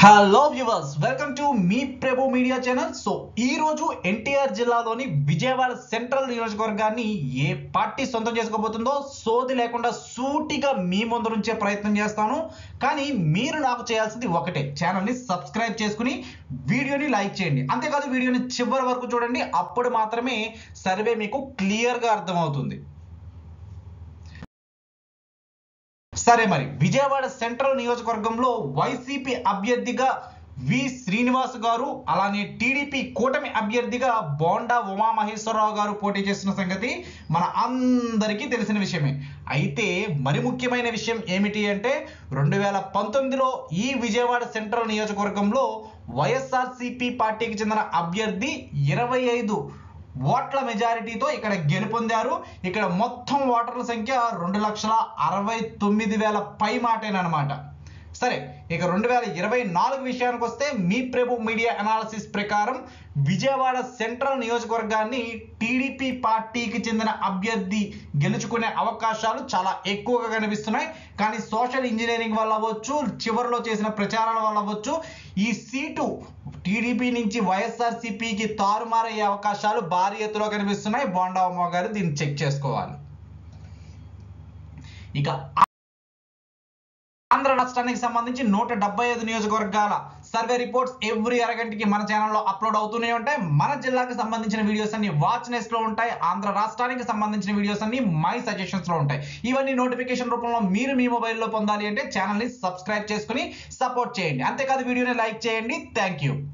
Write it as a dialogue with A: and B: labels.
A: hello viewers welcome to మీ Prabhu media channel so ఈ రోజు ఎన్టీఆర్ జిల్లాలోని విజయవాడ సెంట్రల్ నియోజకవర్గాన్ని ఏ పార్టీ సొంతం చేసుకోబోతుందో సోది లేకుండా సూటిగా మీ ముందు నుంచే ప్రయత్నం చేస్తాను కానీ మీరు నాకు చేయాల్సింది ఒకటే ఛానల్ని సబ్స్క్రైబ్ చేసుకుని వీడియోని లైక్ చేయండి అంతేకాదు వీడియోని చివరి వరకు చూడండి అప్పుడు మాత్రమే సర్వే మీకు క్లియర్గా అర్థమవుతుంది సరే మరి విజయవాడ సెంట్రల్ నియోజకవర్గంలో వైసీపీ అభ్యర్థిగా వి శ్రీనివాస్ గారు అలానే టీడీపీ కూటమి అభ్యర్థిగా బోండా ఉమామహేశ్వరరావు గారు పోటీ చేస్తున్న సంగతి మన అందరికీ తెలిసిన విషయమే అయితే మరి ముఖ్యమైన విషయం ఏమిటి అంటే రెండు వేల పంతొమ్మిదిలో ఈ విజయవాడ సెంట్రల్ నియోజకవర్గంలో వైఎస్ఆర్సిపి పార్టీకి చెందిన అభ్యర్థి ఇరవై ఐదు ఓట్ల మెజారిటీతో ఇక్కడ గెలుపొందారు ఇక్కడ మొత్తం ఓటర్ల సంఖ్య రెండు లక్షల అరవై తొమ్మిది వేల పై మాటేనమాట సరే ఇక రెండు వేల ఇరవై నాలుగు విషయానికి వస్తే మీ ప్రభు మీడియా అనాలిసిస్ ప్రకారం విజయవాడ సెంట్రల్ నియోజకవర్గాన్ని టీడీపీ పార్టీకి చెందిన అభ్యర్థి గెలుచుకునే అవకాశాలు చాలా ఎక్కువగా కనిపిస్తున్నాయి కానీ సోషల్ ఇంజనీరింగ్ వల్ల అవ్వచ్చు చివరిలో చేసిన ప్రచారాల వల్ల అవ్వచ్చు ఈ సీటు టీడీపీ నుంచి వైఎస్ఆర్సీపీకి తారుమారయ్యే అవకాశాలు భారీ ఎత్తులో కనిపిస్తున్నాయి బోండావమ్మ గారు దీన్ని చెక్ చేసుకోవాలి ఇక ఆంధ్ర రాష్ట్రానికి సంబంధించి నూట డెబ్బై ఐదు నియోజకవర్గాల సర్వే రిపోర్ట్స్ ఎవ్రీ అరగంటకి మన ఛానల్లో అప్లోడ్ అవుతూనే ఉంటాయి మన జిల్లాకి సంబంధించిన వీడియోస్ అన్ని వాచ్ నెస్ట్ లో ఉంటాయి ఆంధ్ర రాష్ట్రానికి సంబంధించిన వీడియోస్ అన్ని మై సజెషన్స్ లో ఉంటాయి ఇవన్నీ నోటిఫికేషన్ రూపంలో మీరు మీ మొబైల్లో పొందాలి అంటే ఛానల్ని సబ్స్క్రైబ్ చేసుకుని సపోర్ట్ చేయండి అంతేకాదు వీడియోని లైక్ చేయండి థ్యాంక్ యూ